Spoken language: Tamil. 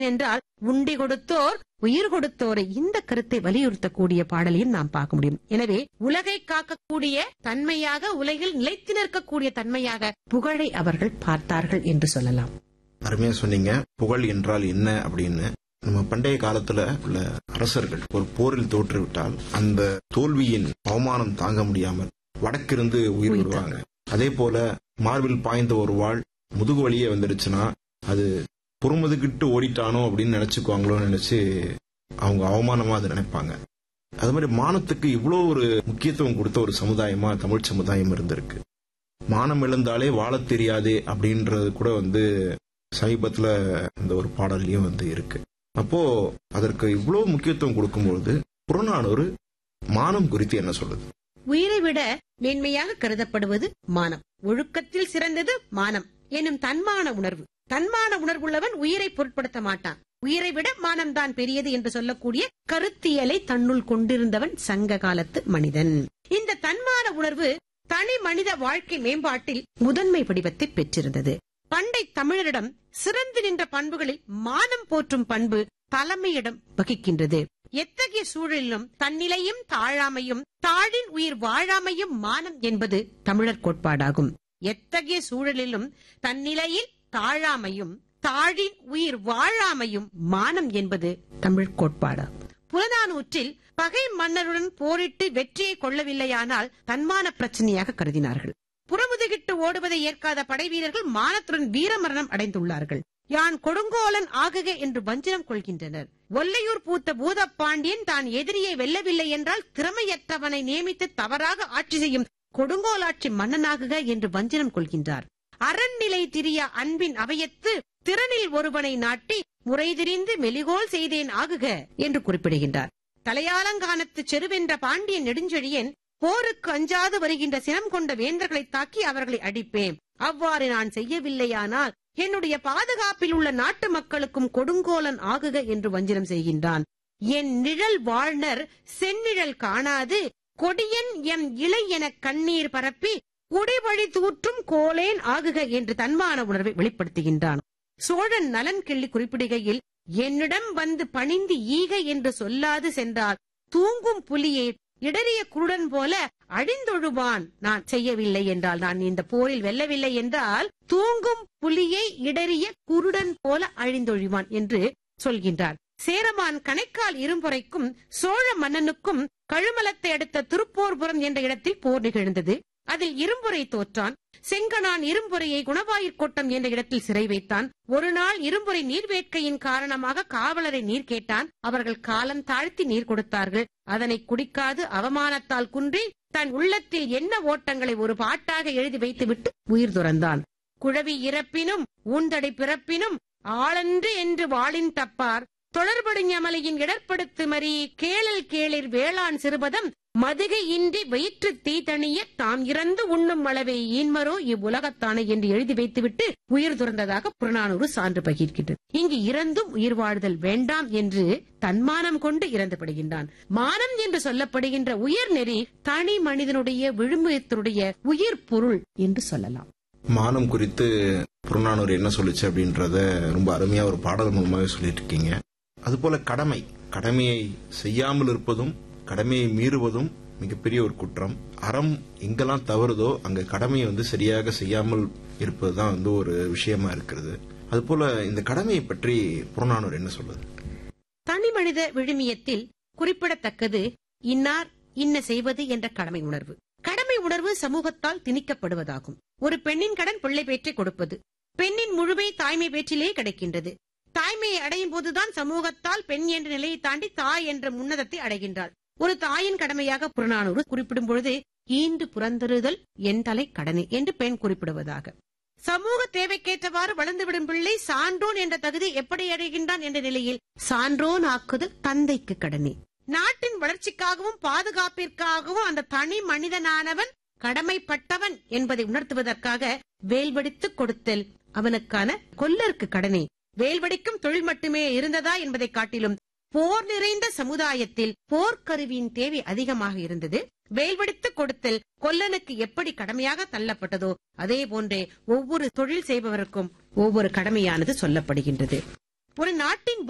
என்றால் உண்டி கொடுத்தோர் உயிர் கொடுத்தோரை இந்த கருத்தை வலியுறுத்தக்கூடிய பாடலையும் நாம் பார்க்க முடியும் எனவே உலகை காக்கக்கூடிய தன்மையாக உலகில் நிலைத்து நிற்கக்கூடிய தன்மையாக புகழை அவர்கள் பார்த்தார்கள் என்று சொல்லலாம் அருமையா சொன்னீங்க புகழ் என்றால் என்ன அப்படின்னு நம்ம பண்டைய காலத்துல உள்ள அரசர்கள் ஒரு போரில் தோற்றுவிட்டால் அந்த தோல்வியின் அவமானம் தாங்க முடியாமல் வடக்கிருந்து உயிர் உயிர் விடுவாங்க அதே போல மார்பில் பாய்ந்த ஒரு வாழ் முதுகு வழியே வந்துடுச்சுன்னா அது புறமுதுகிட்டு ஓடிட்டானோ அப்படின்னு நினைச்சுக்குவாங்களோன்னு நினைச்சு அவங்க அவமானமா அதை நினைப்பாங்க அது மாதிரி மானத்துக்கு இவ்வளோ ஒரு முக்கியத்துவம் கொடுத்த ஒரு சமுதாயமா தமிழ் சமுதாயம் இருந்திருக்கு மானம் இழந்தாலே வாழத் தெரியாதே அப்படின்றது கூட வந்து சமீபத்துல இந்த ஒரு பாடல்லையும் வந்து இருக்கு அப்போ அதற்கு இவ்வளவு முக்கியத்துவம் கொடுக்கும்பொழுது புறநானூறு மானம் குறித்து என்ன சொல்லுது உயிரை விட மேன்மையாக கருதப்படுவது மானம் ஒழுக்கத்தில் சிறந்தது மானம் எனும் தன்மான உணர்வு தன்மான உணர்வுள்ளவன் உயிரை பொருட்படுத்த மாட்டான் உயிரை விட மானம்தான் பெரியது என்று சொல்லக்கூடிய கருத்தியலை தன்னுள் கொண்டிருந்தவன் சங்க காலத்து மனிதன் இந்த தன்மான உணர்வு தனி மனித வாழ்க்கை மேம்பாட்டில் முதன்மை வடிவத்தை பெற்றிருந்தது பண்டை தமிழரிடம் சிறந்து நின்ற பண்புகளில் மானம் போற்றும் பண்பு தலைமையிடம் வகிக்கின்றது எத்தகைய சூழலிலும் தன்னிலையும் தாழாமையும் தாழின் உயிர் வாழாமையும் மானம் என்பது தமிழர் கோட்பாடாகும் எத்தகைய சூழலிலும் தன்னிலையில் தாழாமையும் தாழின் உயிர் வாழாமையும் மானம் என்பது தமிழ் கோட்பாடாகும் புறநானூற்றில் பகை மன்னருடன் போரிட்டு வெற்றியை கொள்ளவில்லையானால் தன்மான பிரச்சனையாக கருதினார்கள் புறமுதுகிட்டு ஓடுவதை ஏற்காத படை வீரர்கள் மானத்துடன் வீரமரணம் அடைந்துள்ளார்கள் யான் கொடுங்கோலன் ஆகுக என்று வஞ்சனம் கொள்கின்றனர் ஒல்லையூர் பூத்த பூதப்பாண்டியன் தான் எதிரியை வெல்லவில்லை என்றால் திறமையற்றவனை நியமித்து தவறாக ஆட்சி செய்யும் கொடுங்கோலாட்சி மன்னனாகுக என்று வஞ்சனம் கொள்கின்றார் அரண்நிலை திரிய அன்பின் அவையத்து திறனில் ஒருவனை நாட்டி முறைதிரிந்து மெலிகோல் செய்தேன் ஆகுக என்று குறிப்பிடுகின்றார் தலையாலங்கானத்து செருவென்ற பாண்டியன் நெடுஞ்செழியன் போருக்கு அஞ்சாது வருகின்ற சினம் கொண்ட வேந்தர்களை தாக்கி அவர்களை அடிப்பேன் அவ்வாறு நான் செய்யவில்லையானால் என்னுடைய பாதுகாப்பில் உள்ள நாட்டு மக்களுக்கும் கொடுங்கோலன் ஆகுக என்று வஞ்சனம் செய்கின்றான் என் நிழல் வாழ்னர் செந்நிழல் காணாது கொடியன் எம் இலை என கண்ணீர் பரப்பி குடிவழி தூற்றும் கோலேன் ஆகுக என்று தன்மான உணர்வை வெளிப்படுத்துகின்றான் சோழன் நலன் கிள்ளி குறிப்பிடுகையில் என்னிடம் வந்து பணிந்து ஈக என்று சொல்லாது சென்றால் தூங்கும் புலியை இடறிய குருடன் போல அழிந்தொழுவான் நான் செய்யவில்லை என்றால் நான் இந்த போரில் வெல்லவில்லை என்றால் தூங்கும் புலியை இடறிய குருடன் போல அழிந்தொழிவான் என்று சொல்கின்றார் சேரமான் கணைக்கால் இரும்புரைக்கும் சோழ மன்னனுக்கும் கழுமலத்தை அடுத்த திருப்போர்புரம் என்ற இடத்தில் போர் நிகழ்ந்தது அதில் இரும்புரை தோற்றான் செங்கனான் இரும்புரையை குணவாயிற்கோட்டம் என்ற இடத்தில் சிறை வைத்தான் ஒரு நாள் இரும்புரை நீர்வேட்கையின் காரணமாக காவலரை நீர் கேட்டான் அவர்கள் காலம் தாழ்த்தி நீர் கொடுத்தார்கள் அதனை குடிக்காது அவமானத்தால் குன்றி தன் உள்ளத்தில் என்ன ஓட்டங்களை ஒரு பாட்டாக எழுதி வைத்துவிட்டு உயிர் துறந்தான் குழவி இறப்பினும் ஊந்தடை பிறப்பினும் ஆளன்று என்று வாளின் தப்பார் தொடர்படு ஞமலையின் இடர்படுத்து மறி கேளல் கேளிர் வேளாண் சிறுபதம் மதுகை இன்றி வயிற்று தீ தணிய தாம் இறந்து உண்ணும் அளவை ஈன்மரோ இவ்வுலகத்தானே என்று எழுதி வைத்துவிட்டு உயிர் துறந்ததாக புறநானூறு சான்று பகிர்கின்றது இங்கு இறந்தும் உயிர் வாழ்தல் வேண்டாம் என்று தன்மானம் கொண்டு இறந்துபடுகின்றான் மானம் என்று சொல்லப்படுகின்ற உயர் நெறி தனி மனிதனுடைய விழுமியத்தினுடைய உயிர் பொருள் என்று சொல்லலாம் மானம் குறித்து புறநானூறு என்ன சொல்லுச்சு அப்படின்றத ரொம்ப அருமையா ஒரு பாடல் மூலமாவே சொல்லிட்டு இருக்கீங்க அதுபோல கடமை கடமையை செய்யாமல் இருப்பதும் கடமையை மீறுவதும் மிகப்பெரிய ஒரு குற்றம் அறம் எங்கெல்லாம் தவறுதோ அங்க கடமையை வந்து சரியாக செய்யாமல் இருப்பதுதான் வந்து ஒரு விஷயமா இருக்கிறது அதுபோல இந்த கடமையை பற்றி புறநானூறு என்ன சொல்லுது தனி மனித விழுமியத்தில் குறிப்பிடத்தக்கது இன்னார் இன்ன செய்வது என்ற கடமை உணர்வு கடமை உணர்வு சமூகத்தால் திணிக்கப்படுவதாகும் ஒரு பெண்ணின் கடன் பிள்ளை பேற்றை கொடுப்பது பெண்ணின் முழுமை தாய்மை பேற்றிலே கிடைக்கின்றது தாய்மையை அடையும் போதுதான் சமூகத்தால் பெண் என்ற நிலையை தாண்டி தாய் என்ற உன்னதத்தை அடைகின்றாள் ஒரு தாயின் கடமையாக புறநானூறு குறிப்பிடும் பொழுது ஈண்டு புறந்தருதல் என் தலை கடனை என்று பெண் குறிப்பிடுவதாக சமூக தேவைக்கேற்றவாறு வளர்ந்துவிடும் பிள்ளை சான்றோன் என்ற தகுதி எப்படி அடைகின்றான் என்ற நிலையில் சான்றோன் ஆக்குதல் தந்தைக்கு கடனே நாட்டின் வளர்ச்சிக்காகவும் பாதுகாப்பிற்காகவும் அந்த தனி மனிதனானவன் கடமைப்பட்டவன் என்பதை உணர்த்துவதற்காக வேல்வடித்து கொடுத்தல் அவனுக்கான கொல்லருக்கு கடனே வேல்வடிக்கும் தொழில் மட்டுமே இருந்ததா என்பதை காட்டிலும் போர் நிறைந்த சமுதாயத்தில் போர்க்கருவியின் தேவை அதிகமாக இருந்தது வேல்வடித்து கொடுத்தல் கொல்லனுக்கு எப்படி கடமையாக தள்ளப்பட்டதோ அதே போன்றே ஒவ்வொரு தொழில் செய்பவருக்கும் ஒவ்வொரு கடமையானது சொல்லப்படுகின்றது ஒரு நாட்டின்